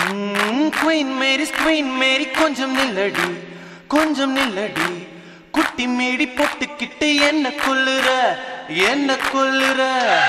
queen மேரி queen மேரி கொஞ்சம் நில்லடி கொஞ்சம் நில்லடி குட்டி மேடி போட்டுக்கிட்டு என்ன கொல்லுற என்ன கொல்லுற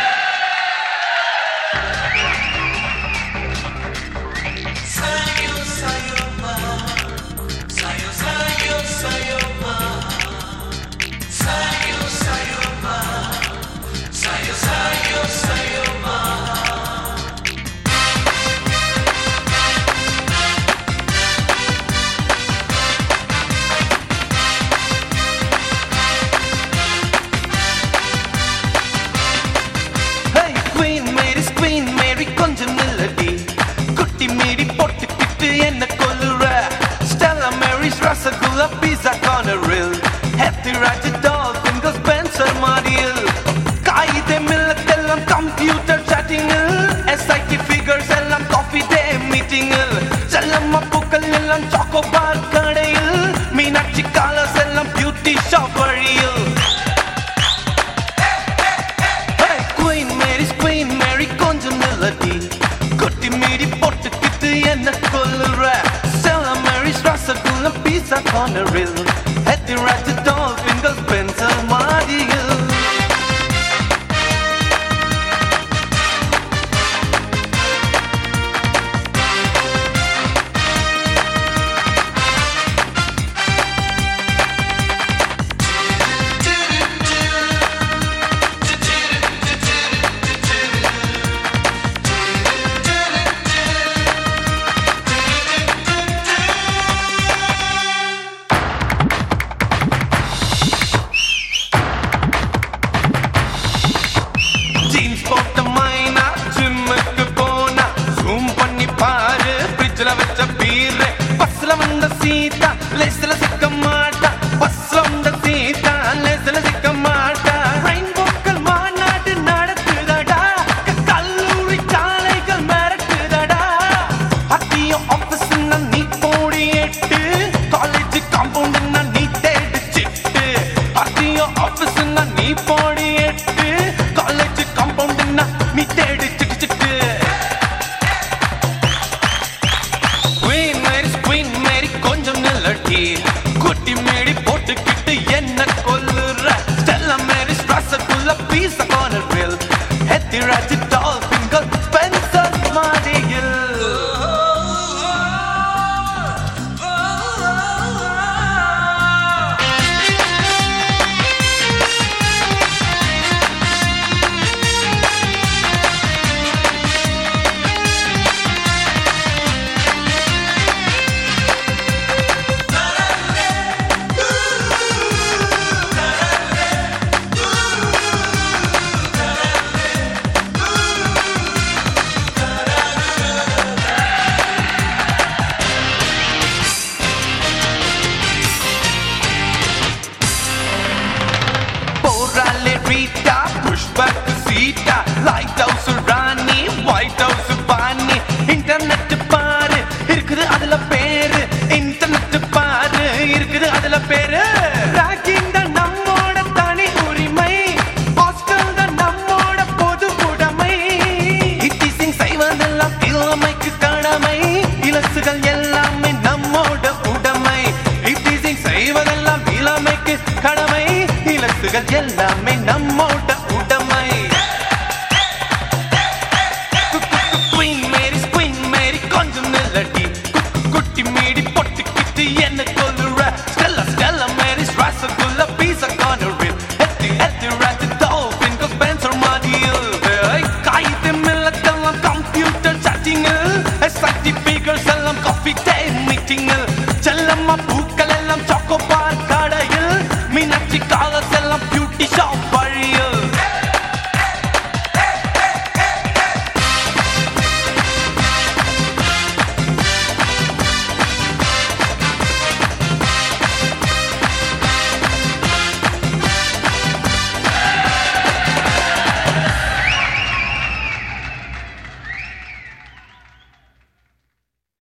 Hey, Queen Mary, Queen Mary, கொஞ்சம் நில்லடி குட்டி மீடி போட்டுக்கிட்டு என்ன கொல்லுற ஸ்டெல்லா மேரிஸ் ரசகுல்லா பீஸா கார்னரில் ஹெத்தி ராஜ் டால்பின்கள் ஸ்பென்சர் மாடியில் காகித மில்லத்தெல்லாம் கம்ப்யூட்டர் சாட்டிங்கில் எஸ்ஐடி ஃபிகர்ஸ் எல்லாம் காஃபி டே மீட்டிங்கில் செல்லம்மா பூக்கள் எல்லாம் சாக்கோ பார் கடையில் மீனாட்சி காலர்ஸ் எல்லாம் பியூட்டி ஷாப் வழியில் Hey, Queen Mary, Queen Mary, கொஞ்சம் நில்லடி குட்டி மீறி போட்டுக்கிட்டு என்ன கொல்லுற Stella Mary's ரசகுல்ல பீஸா கார்னரில் ஹெத்தி ராஜ் டால்பின்கள் ஸ்பென்சர் மாடியில் ஜீன்ஸ் போட்ட மைனா ஜிம்முக்கு போனா ஜூம் பண்ணி பாரு ஃப்ரிட்ஜ்ல வச்ச பீர் பஸ்ல வந்த சீதா லேஸ்ல சிக்க மாட்டா பஸ்ல வந்த சீதா லேஸ்ல சிக்க மாட்டா ரெயின்போக்கள் மாநாடு நடக்குதடா கல்லூரி சாலைகள் மிரட்டுதடா அத்தியம் ஆபீஸ் நீ போடி எட்டு காலேஜ் காம்பவுண்ட் நீ தேடு சிட்டு அத்தியம் ஆபீஸ் நீ போடி எட்டு காலேஜ் காம்பவுண்ட் நீ தேடு சிட்டு சிட்டு குயின் மேரி குயின் மேரி கொஞ்சம் நில்லடி குட்டி மேடி போட்டுக்கிட்டு என்ன கொல்லுற ஸ்டெல்லா மேரி ரசகுல்ல பீஸா கார்னரில் ஹெத்தி ராஜ் டால்பின்கள் ஸ்பென்சர் மாடியில் போராளே Rita Pushpak cheetah light house ராணி ஒயிட் ஹவுஸ் பாணி இன்டர்நெட் பாரு இருக்குது அதுல பேரு இன்டர்நெட் பாரு இருக்குது அதுல பேரு ராக்கிங் தான் நம்மோட தனி உரிமை ஹாஸ்டல் தான் நம்மோட பொது உடைமை இட்டிசிங் செய்வதெல்லாம் இளமைக்கு கடமை இலசுகள் எல்லாமே நம்மோட உடைமை இட்டிசிங் செய்வதெல்லாம் இளமைக்கு கடமை இலசுகள் எல்லாமே நம்